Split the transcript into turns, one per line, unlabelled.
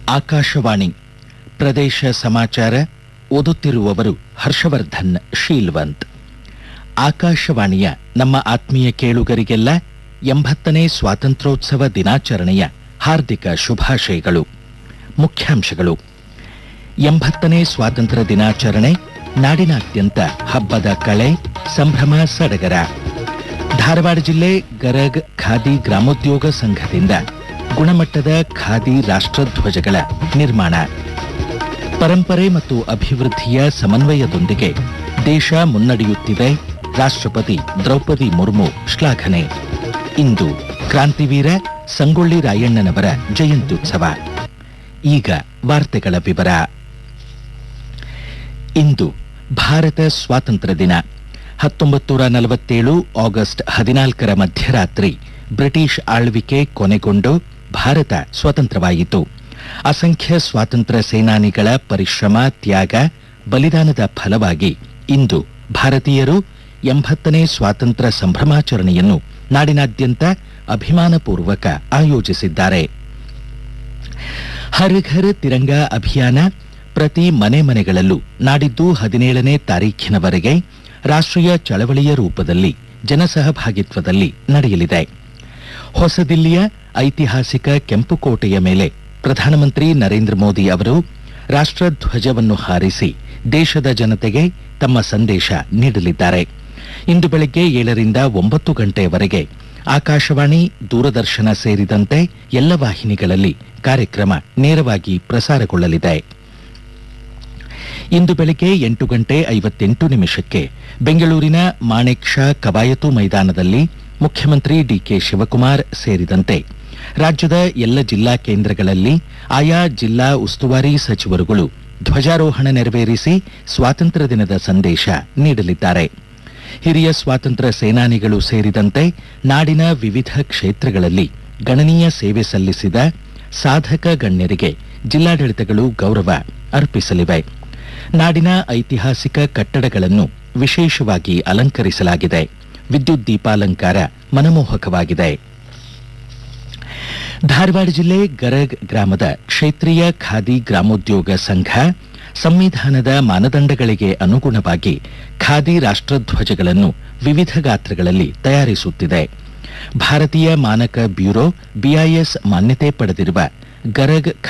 ಆಕಾಶವಾಣಿ ಪ್ರದೇಶ ಸಮಾಚಾರ ಓದುತ್ತಿರುವವರು ಹರ್ಷವರ್ಧನ್ ಶೀಲ್ವಂತ್ ಆಕಾಶವಾಣಿಯ ನಮ್ಮ ಆತ್ಮೀಯ ಕೇಳುಗರಿಗೆಲ್ಲ ಎಂಬತ್ತನೇ ಸ್ವಾತಂತ್ರ್ಯೋತ್ಸವ ದಿನಾಚರಣೆಯ ಹಾರ್ದಿಕ ಶುಭಾಶಯಗಳು ಮುಖ್ಯಾಂಶಗಳು ಎಂಬತ್ತನೇ ಸ್ವಾತಂತ್ರ್ಯ ದಿನಾಚರಣೆ ನಾಡಿನಾದ್ಯಂತ ಹಬ್ಬದ ಕಳೆ ಸಂಭ್ರಮ ಸಡಗರ ಧಾರವಾಡ ಜಿಲ್ಲೆ ಗರಗ್ ಖಾದಿ ಗ್ರಾಮೋದ್ಯೋಗ ಸಂಘದಿಂದ ಗುಣಮಟ್ಟದ ಖಾದಿ ರಾಷ್ಟ್ರಧ್ವಜಗಳ ನಿರ್ಮಾಣ ಪರಂಪರೆ ಮತ್ತು ಅಭಿವೃದ್ಧಿಯ ಸಮನ್ವಯದೊಂದಿಗೆ ದೇಶ ಮುನ್ನಡೆಯುತ್ತಿದೆ ರಾಷ್ಟ್ರಪತಿ ದ್ರೌಪದಿ ಮುರ್ಮು ಶ್ಲಾಘನೆ ಇಂದು ಕ್ರಾಂತಿವೀರ ಸಂಗೊಳ್ಳಿ ರಾಯಣ್ಣನವರ ಜಯಂತ್ಯುತ್ಸವ ಈಗ ವಾರ್ತೆಗಳ ವಿವರ ಇಂದು ಭಾರತ ಸ್ವಾತಂತ್ರ್ಯ ದಿನ ಹತ್ತೊಂಬತ್ತು ನಲವತ್ತೇಳು ಆಗಸ್ಟ್ ಹದಿನಾಲ್ಕರ ಮಧ್ಯರಾತ್ರಿ ಬ್ರಿಟಿಷ್ ಆಳ್ವಿಕೆ ಕೊನೆಗೊಂಡು ಭಾರತ ಸ್ವತಂತ್ರವಾಯಿತು ಅಸಂಖ್ಯ ಸ್ವಾತಂತ್ರ್ಯ ಸೇನಾನಿಗಳ ಪರಿಶ್ರಮ ತ್ಯಾಗ ಬಲಿದಾನದ ಫಲವಾಗಿ ಇಂದು ಭಾರತೀಯರು ಎಂಬತ್ತನೇ ಸ್ವಾತಂತ್ರ್ಯ ಸಂಭ್ರಮಾಚರಣೆಯನ್ನು ನಾಡಿನಾದ್ಯಂತ ಅಭಿಮಾನಪೂರ್ವಕ ಆಯೋಜಿಸಿದ್ದಾರೆ ಹರ್ ಘರ್ ತಿರಂಗಾ ಅಭಿಯಾನ ಪ್ರತಿ ಮನೆ ಮನೆಗಳಲ್ಲೂ ನಾಡಿದ್ದು ಹದಿನೇಳನೇ ತಾರೀಖಿನವರೆಗೆ ರಾಷ್ಟ್ರೀಯ ಚಳವಳಿಯ ರೂಪದಲ್ಲಿ ಜನಸಹಭಾಗಿತ್ವದಲ್ಲಿ ನಡೆಯಲಿದೆ ಹೊಸದಿಲ್ಲಿಯ ಐತಿಹಾಸಿಕ ಕೆಂಪುಕೋಟೆಯ ಮೇಲೆ ಪ್ರಧಾನಮಂತ್ರಿ ನರೇಂದ್ರ ಮೋದಿ ಅವರು ರಾಷ್ಟ್ರಧ್ವಜವನ್ನು ಹಾರಿಸಿ ದೇಶದ ಜನತೆಗೆ ತಮ್ಮ ಸಂದೇಶ ನೀಡಲಿದ್ದಾರೆ ಇಂದು ಬೆಳಗ್ಗೆ ಏಳರಿಂದ ಒಂಬತ್ತು ಗಂಟೆಯವರೆಗೆ ಆಕಾಶವಾಣಿ ದೂರದರ್ಶನ ಸೇರಿದಂತೆ ಎಲ್ಲ ವಾಹಿನಿಗಳಲ್ಲಿ ಕಾರ್ಯಕ್ರಮ ನೇರವಾಗಿ ಪ್ರಸಾರಗೊಳ್ಳಲಿದೆ ಇಂದು ಬೆಳಗ್ಗೆ ಎಂಟು ಗಂಟೆ ಐವತ್ತೆಂಟು ನಿಮಿಷಕ್ಕೆ ಬೆಂಗಳೂರಿನ ಮಾಣೆಕ್ ಶಾ ಕವಾಯತು ಮೈದಾನದಲ್ಲಿ ಮುಖ್ಯಮಂತ್ರಿ ಡಿಕೆ ಶಿವಕುಮಾರ್ ಸೇರಿದಂತೆ ರಾಜ್ಯದ ಎಲ್ಲ ಜಿಲ್ಲಾ ಕೇಂದ್ರಗಳಲ್ಲಿ ಆಯಾ ಜಿಲ್ಲಾ ಉಸ್ತುವಾರಿ ಸಚಿವರುಗಳು ಧ್ವಜಾರೋಹಣ ನೆರವೇರಿಸಿ ಸ್ವಾತಂತ್ರ್ಯ ದಿನದ ಸಂದೇಶ ನೀಡಲಿದ್ದಾರೆ ಹಿರಿಯ ಸ್ವಾತಂತ್ರ್ಯ ಸೇನಾನಿಗಳು ಸೇರಿದಂತೆ ನಾಡಿನ ವಿವಿಧ ಕ್ಷೇತ್ರಗಳಲ್ಲಿ ಗಣನೀಯ ಸೇವೆ ಸಲ್ಲಿಸಿದ ಸಾಧಕ ಗಣ್ಯರಿಗೆ ಜಿಲ್ಲಾಡಳಿತಗಳು ಗೌರವ ಅರ್ಪಿಸಲಿವೆ ನಾಡಿನ ಐತಿಹಾಸಿಕ ಕಟ್ಟಡಗಳನ್ನು ವಿಶೇಷವಾಗಿ ಅಲಂಕರಿಸಲಾಗಿದೆ ವಿದ್ಯುತ್ ದೀಪಾಲಂಕಾರ ಮನಮೋಹಕವಾಗಿದೆ ಧಾರವಾಡ ಜಿಲ್ಲೆ ಗರಗ್ ಗ್ರಾಮದ ಕ್ಷೇತ್ರೀಯ ಖಾದಿ ಗ್ರಾಮೋದ್ಯೋಗ ಸಂಘ ಸಂವಿಧಾನದ ಮಾನದಂಡಗಳಿಗೆ ಅನುಗುಣವಾಗಿ ಖಾದಿ ರಾಷ್ಟ್ರಧ್ವಜಗಳನ್ನು ವಿವಿಧ ಗಾತ್ರಗಳಲ್ಲಿ ತಯಾರಿಸುತ್ತಿದೆ ಭಾರತೀಯ ಮಾನಕ ಬ್ಯೂರೋ ಬಿಐಎಸ್ ಮಾನ್ಯತೆ ಪಡೆದಿರುವ ಗರಗ್